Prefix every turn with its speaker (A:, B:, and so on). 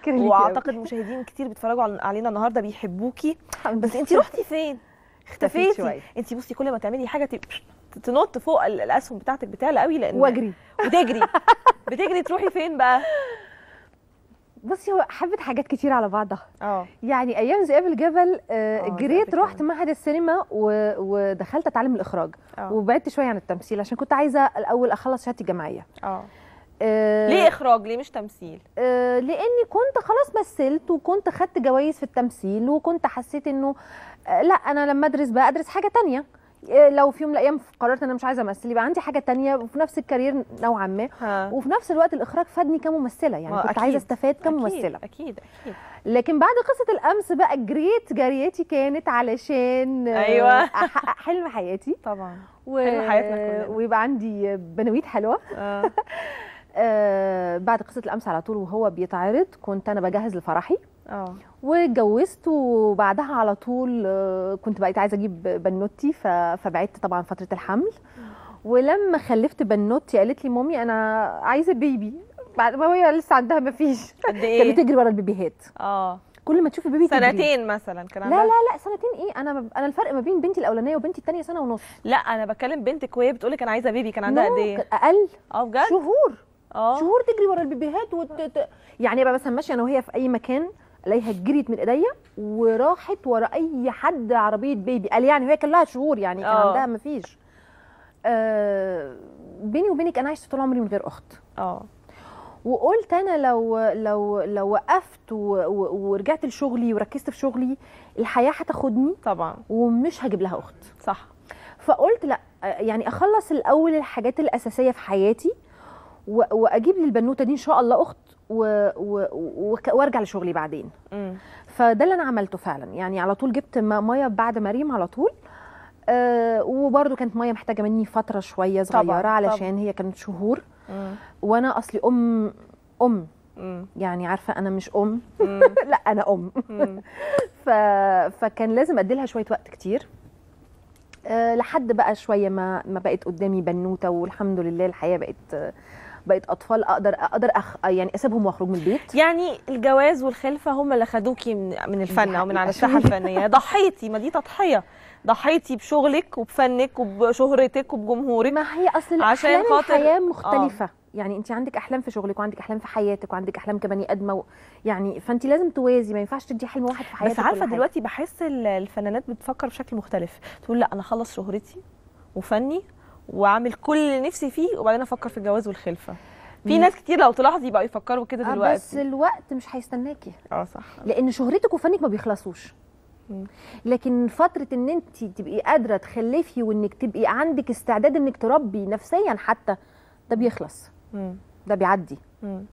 A: شكرا ليكي
B: واعتقد مشاهدين كتير بيتفرجوا على- علينا النهارده بيحبوكي
A: أوي.
B: بس انت رحتي فين اختفيتي
A: شوية.
B: انت بصي كل ما تعملي حاجه تبقى تنط فوق ال- الاسهم بتاعتك بتعلى قوي لان
A: واجري
B: وتجري بتجري تروحي فين بقى
A: بصي هو حبه حاجات كتير على بعضها
B: اه
A: يعني ايام ذئاب الجبل آه،
B: آه، ذئاب
A: جريت
B: الجبل.
A: رحت معهد السينما و... ودخلت اتعلم الاخراج
B: اه
A: وبعدت شويه عن التمثيل عشان كنت عايزه الاول اخلص شهادتي الجامعيه
B: اه
A: آه،
B: ليه اخراج ليه مش تمثيل
A: آه، لاني كنت خلاص مثلت وكنت خدت جوائز في التمثيل وكنت حسيت انه آه، لا انا لما ادرس بقى ادرس حاجه تانية آه، لو في يوم من الايام قررت ان انا مش عايزه امثل يبقى عندي حاجه تانية وفي نفس الكارير نوعا ما
B: ها
A: وفي نفس الوقت الاخراج فادني كممثله يعني
B: ما
A: كنت
B: أكيد.
A: عايزه استفاد كممثله
B: اكيد اكيد, أكيد.
A: لكن بعد قصه الامس بقى جريت جريتي كانت علشان آه،
B: أيوة.
A: احقق حلم حياتي
B: طبعا
A: و...
B: حلم حياتنا كلنا.
A: ويبقى عندي بنويت حلوه
B: آه.
A: آه بعد قصه الامس على طول وهو بيتعرض كنت انا بجهز لفرحي
B: اه
A: واتجوزت وبعدها على طول آه، كنت بقيت عايزه اجيب بنوتي ف- فبعدت طبعا فتره الحمل ولما خلفت بنوتي قالت لي مامي انا عايزه بيبي بعد ما هي لسه عندها ما فيش
B: قد
A: كانت
B: ايه
A: بتجري ورا البيبيهات
B: اه
A: كل ما تشوفي بيبي تجري.
B: سنتين مثلا كان
A: لا
B: عندها
A: لا لا سنتين ايه انا انا الفرق ما بين بنتي الاولانيه وبنتي الثانيه سنه ونص
B: لا انا بكلم بنتك وهي بتقول لك انا عايزه بيبي كان عندها
A: نو،
B: قد ايه
A: كان اقل
B: اه بجد
A: شهور
B: اه
A: شهور تجري ورا البيبيهات وت... ت- يعني ابقى مثلا ماشيه انا وهي في اي مكان الاقيها جريت من ايديا وراحت ورا اي حد عربيه بيبي قال يعني هي كان لها شهور يعني كان
B: آه.
A: عندها ما فيش آه بيني وبينك انا عشت طول عمري من غير اخت
B: اه
A: وقلت انا لو لو لو وقفت و... و... ورجعت لشغلي وركزت في شغلي الحياه هتاخدني
B: طبعا
A: ومش هجيب لها اخت
B: صح
A: فقلت لا يعني اخلص الاول الحاجات الاساسيه في حياتي و... واجيب للبنوته دي ان شاء الله اخت و... و... وك- وارجع لشغلي بعدين
B: امم
A: فده اللي انا عملته فعلا يعني على طول جبت م- ميه بعد مريم على طول آه وبرده كانت ميه محتاجه مني فتره شويه
B: طبعاً،
A: صغيره
B: طبعاً.
A: علشان هي كانت شهور
B: امم
A: وانا اصلي ام ام
B: امم
A: يعني عارفه انا مش ام
B: امم
A: لا انا ام
B: أمم.
A: ف... فكان لازم ادي لها شويه وقت كتير أه لحد بقى شويه ما ما بقت قدامي بنوته والحمد لله الحياه بقت بقت اطفال اقدر اقدر أخ... يعني اسيبهم واخرج من البيت
B: يعني الجواز والخلفه هم اللي خدوكي من من الفن او من على
A: حقيقة.
B: الساحه الفنيه ضحيتي ما دي تضحيه ضحيتي بشغلك وبفنك وبشهرتك وبجمهورك
A: ما هي اصل
B: عشان
A: احلام
B: خاطر-
A: الحياه مختلفه يعني انت عندك احلام في شغلك وعندك احلام في حياتك وعندك احلام كبني ادمه و... يعني فانت لازم توازي ما ينفعش تدي حلم واحد في حياتك
B: بس عارفه
A: كل حاجة.
B: دلوقتي بحس ال- الفنانات بتفكر بشكل مختلف تقول لا انا اخلص شهرتي وفني واعمل كل اللي نفسي فيه وبعدين افكر في الجواز والخلفه في
A: مم.
B: ناس كتير لو تلاحظي بقوا يفكروا كده
A: آه، بس
B: دلوقتي
A: الوقت مش هيستناكي
B: اه صح
A: لان شهرتك وفنك ما بيخلصوش
B: مم.
A: لكن فتره ان انت تبقي قادره تخلفي وانك تبقي عندك استعداد انك تربي نفسيا حتى ده بيخلص
B: مم.
A: ده بيعدي
B: مم.